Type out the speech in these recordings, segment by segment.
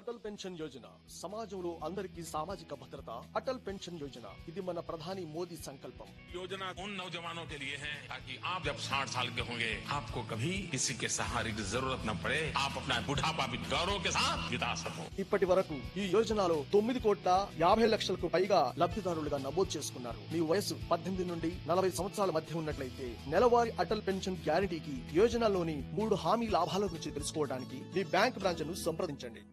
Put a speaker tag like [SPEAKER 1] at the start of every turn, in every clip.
[SPEAKER 1] Atal pension Yojana సమాజంలో అందరికీ సామాజిక భద్రత అటల్ పెన్షన్ యోజన ఇది మన ప్రధాని మోదీ సంకల్పం
[SPEAKER 2] योजना उन नौजवानों के लिए है ताकि आप जब साठ साल के होंगे आपको कभी किसी के सहारे की जरूरत न पड़े आप अपना बुढ़ापा भी गौरव के साथ बिता सको
[SPEAKER 1] ఇప్పటి వరకు ఈ యోజనలో తొమ్మిది కోట్ల యాభై లక్షలకు పైగా లబ్ధిదారులుగా నమోదు చేసుకున్నారు మీ వయసు పద్దెనిమిది నుండి నలభై సంవత్సరాల మధ్య ఉన్నట్లయితే నెలవారీ అటల్ పెన్షన్ గ్యారంటీకి యోజనలోని మూడు హామీ లాభాల గురించి తెలుసుకోవడానికి మీ బ్యాంక్ బ్రాంచ్ ను సంప్రదించండి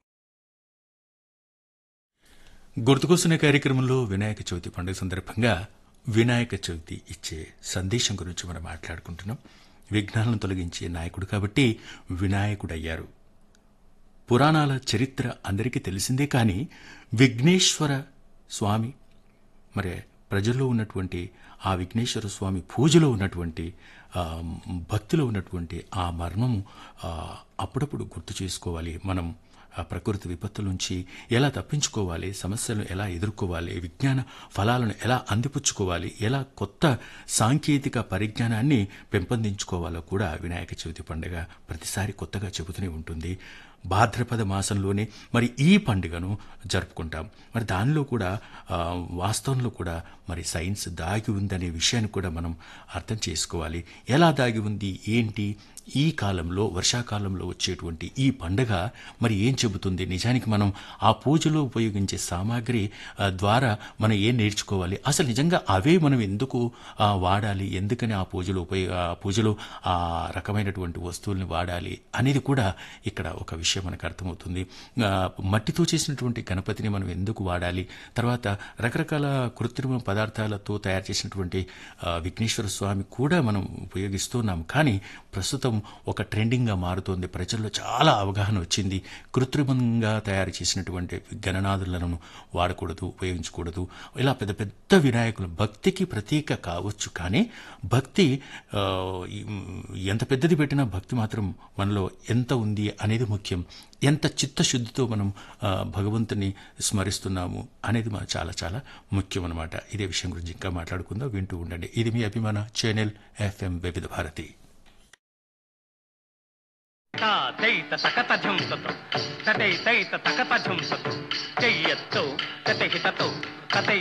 [SPEAKER 3] గుర్తుకొస్తున్న కార్యక్రమంలో వినాయక చవితి పండుగ సందర్భంగా వినాయక చవితి ఇచ్చే సందేశం గురించి మనం మాట్లాడుకుంటున్నాం విఘ్నాలను తొలగించే నాయకుడు కాబట్టి వినాయకుడయ్యారు పురాణాల చరిత్ర అందరికీ తెలిసిందే కానీ విఘ్నేశ్వర స్వామి మరి ప్రజల్లో ఉన్నటువంటి ఆ విఘ్నేశ్వర స్వామి పూజలో ఉన్నటువంటి ఆ, భక్తిలో ఉన్నటువంటి ఆ మర్మము ఆ, అప్పుడప్పుడు గుర్తు చేసుకోవాలి మనం ఆ ప్రకృతి విపత్తుల నుంచి ఎలా తప్పించుకోవాలి సమస్యలను ఎలా ఎదుర్కోవాలి విజ్ఞాన ఫలాలను ఎలా అందిపుచ్చుకోవాలి ఎలా కొత్త సాంకేతిక పరిజ్ఞానాన్ని పెంపొందించుకోవాలో కూడా వినాయక చవితి పండుగ ప్రతిసారి కొత్తగా చెబుతూనే ఉంటుంది భాద్రపద మాసంలోనే మరి ఈ పండుగను జరుపుకుంటాం మరి దానిలో కూడా ఆ, వాస్తవంలో కూడా మరి సైన్స్ దాగి ఉందనే విషయాన్ని కూడా మనం అర్థం చేసుకోవాలి ఎలా దాగి ఉంది ఏంటి ఈ కాలంలో వర్షాకాలంలో వచ్చేటువంటి ఈ పండుగ మరి ఏం చెబుతుంది నిజానికి మనం ఆ పూజలో ఉపయోగించే సామాగ్రి ఆ, ద్వారా మనం ఏం నేర్చుకోవాలి అసలు నిజంగా అవే మనం ఎందుకు ఆ, వాడాలి ఎందుకని ఆ పూజలో ఉపయోగ ఆ పూజలో ఆ రకమైనటువంటి వస్తువుల్ని వాడాలి అనేది కూడా ఇక్కడ ఒక విషయం మనకు అర్థమవుతుంది ఆ, మట్టితో చేసినటువంటి గణపతిని మనం ఎందుకు వాడాలి తర్వాత రకరకాల కృత్రిమ పదార్థాలతో తయారు చేసినటువంటి ఆ, విఘ్నేశ్వర స్వామి కూడా మనం ఉపయోగిస్తున్నాం కానీ ప్రస్తుతం ఒక ట్రెండింగ్గా మారుతోంది ప్రజల్లో చాలా అవగాహన వచ్చింది కృత్రిమంగా తయారు చేసినటువంటి గణనాథులను వాడకూడదు ఉపయోగించకూడదు ఇలా పెద్ద పెద్ద వినాయకులు భక్తికి ప్రతీక కావచ్చు కానీ భక్తి ఆ, ఈ- ఎంత పెద్దది పెట్టినా భక్తి మాత్రం మనలో ఎంత ఉంది అనేది ముఖ్యం ఎంత చిత్తశుద్ధితో మనం ఆ, భగవంతుని స్మరిస్తున్నాము అనేది మన చాలా చాలా ముఖ్యం అనమాట ఇదే విషయం గురించి ఇంకా మాట్లాడుకుందాం వింటూ ఉండండి ఇది మీ అభిమాన ఛానల్ ఎఫ్ఎం వివిధ భారతి
[SPEAKER 4] తైత తకత ఝంసతో తటై తైత తకత ఝంసతో చెయ్యత్తో తటై హితతో తటై